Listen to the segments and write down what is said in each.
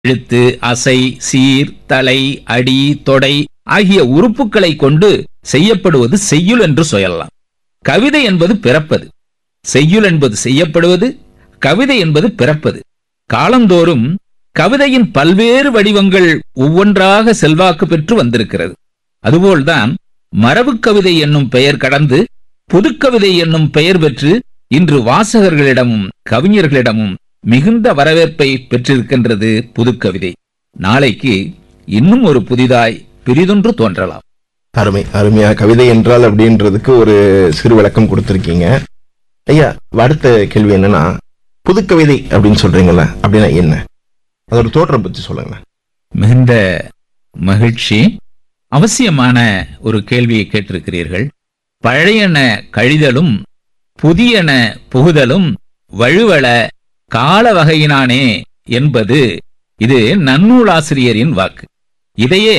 எழுத்து அசை சீர் தலை அடி தொடை ஆகிய உறுப்புகளை கொண்டு செய்யப்படுவது செய்யுள் என்று சொல்லலாம் கவிதை என்பது பிறப்பது செய்யுள் என்பது செய்யப்படுவது கவிதை என்பது பிறப்பது காலந்தோறும் கவிதையின் பல்வேறு வடிவங்கள் ஒவ்வொன்றாக செல்வாக்கு பெற்று வந்திருக்கிறது அதுபோல்தான் மரபுக் கவிதை என்னும் பெயர் கடந்து புதுக்கவிதை என்னும் பெயர் பெற்று இன்று வாசகர்களிடமும் கவிஞர்களிடமும் மிகுந்த வரவேற்பை பெற்றிருக்கின்றது புதுக்கவிதை நாளைக்கு இன்னும் ஒரு புதிதாய் பிரிதொன்று தோன்றலாம் அருமை அருமையா கவிதை என்றால் அப்படின்றதுக்கு ஒரு சிறு விளக்கம் கொடுத்திருக்கீங்க ஐயா அடுத்த கேள்வி என்னன்னா புதுக்கவிதை அப்படின்னு சொல்றீங்கல்ல அப்படின்னா என்ன அதோட தோற்றம் பத்தி சொல்லுங்களேன் மிகுந்த மகிழ்ச்சி அவசியமான ஒரு கேள்வியை கேட்டிருக்கிறீர்கள் பழையன கழிதலும் புதியன புகுதலும் வழுவள கால வகையினானே என்பது இது நன்னூலாசிரியரின் வாக்கு இதையே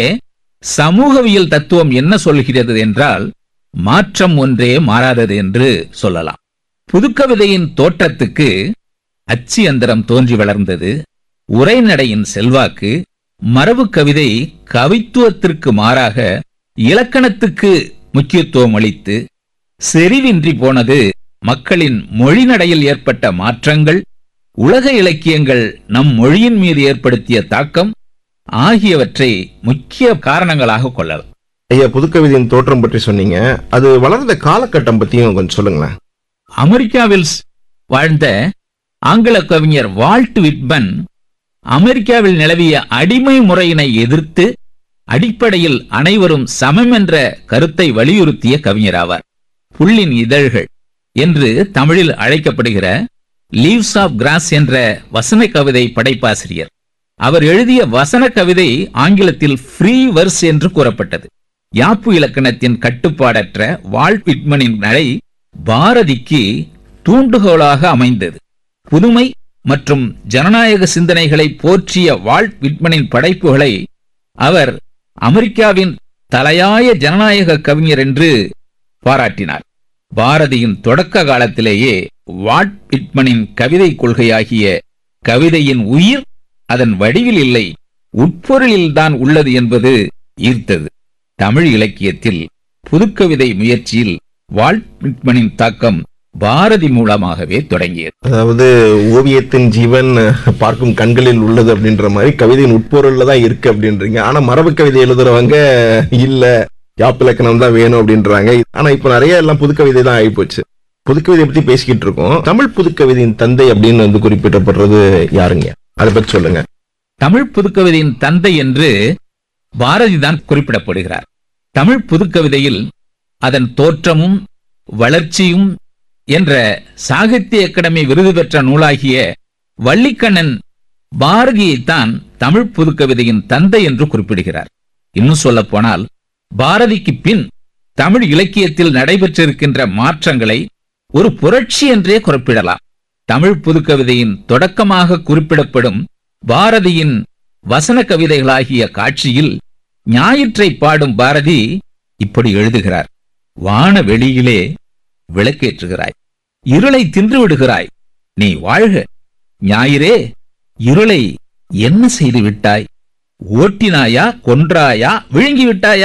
சமூகவியல் தத்துவம் என்ன சொல்கிறது என்றால் மாற்றம் ஒன்றே மாறாதது என்று சொல்லலாம் புதுக்கவிதையின் தோற்றத்துக்கு அச்சு யந்திரம் தோன்றி வளர்ந்தது உரைநடையின் செல்வாக்கு மரபு கவிதை கவித்துவத்திற்கு மாறாக இலக்கணத்துக்கு முக்கியத்துவம் அளித்து செறிவின்றி போனது மக்களின் மொழி நடையில் ஏற்பட்ட மாற்றங்கள் உலக இலக்கியங்கள் நம் மொழியின் மீது ஏற்படுத்திய தாக்கம் ஆகியவற்றை முக்கிய காரணங்களாக கொள்ளலாம் ஐயா புதுக்கவிதையின் தோற்றம் பற்றி சொன்னீங்க அது வளர்ந்த காலகட்டம் பத்தியும் கொஞ்சம் சொல்லுங்களேன் அமெரிக்காவில் ஸ்- வாழ்ந்த ஆங்கில கவிஞர் வால்ட் விட்மன் அமெரிக்காவில் நிலவிய அடிமை முறையினை எதிர்த்து அடிப்படையில் அனைவரும் சமம் என்ற கருத்தை வலியுறுத்திய கவிஞராவார் புல்லின் இதழ்கள் என்று தமிழில் அழைக்கப்படுகிற லீவ்ஸ் ஆஃப் கிராஸ் என்ற வசன கவிதை படைப்பாசிரியர் அவர் எழுதிய வசன கவிதை ஆங்கிலத்தில் ஃப்ரீ வர்ஸ் என்று கூறப்பட்டது யாப்பு இலக்கணத்தின் கட்டுப்பாடற்ற வால்ட் விட்மனின் நடை பாரதிக்கு தூண்டுகோலாக அமைந்தது புதுமை மற்றும் ஜனநாயக சிந்தனைகளை போற்றிய வால்ட் விட்மனின் படைப்புகளை அவர் அமெரிக்காவின் தலையாய ஜனநாயக கவிஞர் என்று பாராட்டினார் பாரதியின் தொடக்க காலத்திலேயே வால்ட் விட்மனின் கவிதை கொள்கையாகிய கவிதையின் உயிர் அதன் வடிவில் இல்லை உட்பொருளில்தான் உள்ளது என்பது ஈர்த்தது தமிழ் இலக்கியத்தில் புதுக்கவிதை முயற்சியில் வால்ட் விட்மனின் தாக்கம் பாரதி மூலமாகவே தொடங்கியது அதாவது ஓவியத்தின் ஜீவன் பார்க்கும் கண்களில் உள்ளது அப்படின்ற மாதிரி கவிதையின் உட்பொருள்ல தான் இருக்கு அப்படின்றீங்க ஆனா மரபு கவிதை எழுதுறவங்க இல்ல யாப்பிலக்கணம் தான் வேணும் அப்படின்றாங்க ஆனா இப்ப நிறைய எல்லாம் புதுக்கவிதை தான் ஆயிப்போச்சு புதுக்கவிதை பத்தி பேசிக்கிட்டு இருக்கோம் தமிழ் புதுக்கவிதையின் தந்தை அப்படின்னு வந்து குறிப்பிடப்படுறது யாருங்க அதை பத்தி சொல்லுங்க தமிழ் புதுக்கவிதையின் தந்தை என்று பாரதிதான் குறிப்பிடப்படுகிறார் தமிழ் புதுக்கவிதையில் அதன் தோற்றமும் வளர்ச்சியும் என்ற சாகித்ய அகாடமி விருது பெற்ற நூலாகிய வள்ளிக்கண்ணன் பாரதியைத்தான் தமிழ் புதுக்கவிதையின் தந்தை என்று குறிப்பிடுகிறார் இன்னும் சொல்லப் போனால் பாரதிக்கு பின் தமிழ் இலக்கியத்தில் நடைபெற்றிருக்கின்ற மாற்றங்களை ஒரு புரட்சி என்றே குறிப்பிடலாம் தமிழ் புதுக்கவிதையின் தொடக்கமாக குறிப்பிடப்படும் பாரதியின் வசன கவிதைகளாகிய காட்சியில் ஞாயிற்றை பாடும் பாரதி இப்படி எழுதுகிறார் வான வெளியிலே விளக்கேற்றுகிறாய் இருளை தின்று விடுகிறாய் நீ வாழ்க ஞாயிறே இருளை என்ன செய்து விட்டாய் ஓட்டினாயா கொன்றாயா விழுங்கி விட்டாயா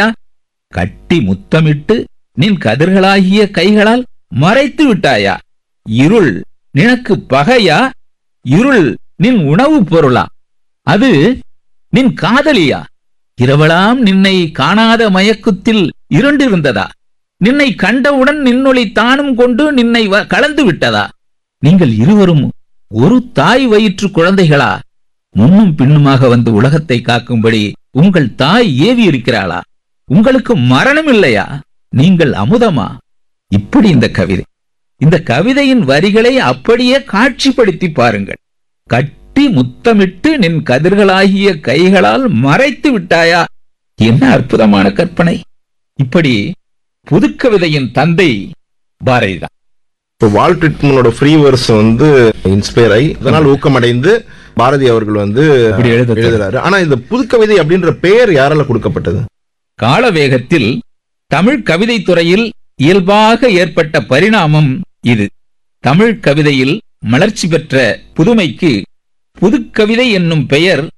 கட்டி முத்தமிட்டு நின் கதிர்களாகிய கைகளால் மறைத்து விட்டாயா இருள் நினக்கு பகையா இருள் நின் உணவுப் பொருளா அது நின் காதலியா இரவலாம் நின்னை காணாத மயக்கத்தில் இருண்டிருந்ததா நின்னை கண்டவுடன் நின்னொளி தானும் கொண்டு நின்னை வ- கலந்து விட்டதா நீங்கள் இருவரும் ஒரு தாய் வயிற்று குழந்தைகளா முன்னும் பின்னுமாக வந்து உலகத்தை காக்கும்படி உங்கள் தாய் ஏவி இருக்கிறாளா உங்களுக்கு மரணம் இல்லையா நீங்கள் அமுதமா இப்படி இந்த கவிதை இந்த கவிதையின் வரிகளை அப்படியே காட்சிப்படுத்தி பாருங்கள் கட்டி முத்தமிட்டு நின் கதிர்களாகிய கைகளால் மறைத்து விட்டாயா என்ன அற்புதமான கற்பனை இப்படி புதுக்கவிதையின் தந்தை பாரதிதான் இப்போ வால்ட் விட்மனோட ஃப்ரீ வேர்ஸ் வந்து இன்ஸ்பயர் ஆகி அதனால் ஊக்கமடைந்து பாரதி அவர்கள் வந்து இப்படி எழுத எழுதுறாரு ஆனா இந்த புதுக்கவிதை அப்படின்ற பெயர் யாரால கொடுக்கப்பட்டது கால வேகத்தில் தமிழ் கவிதை துறையில் இயல்பாக ஏற்பட்ட பரிணாமம் இது தமிழ் கவிதையில் மலர்ச்சி பெற்ற புதுமைக்கு புதுக்கவிதை என்னும் பெயர்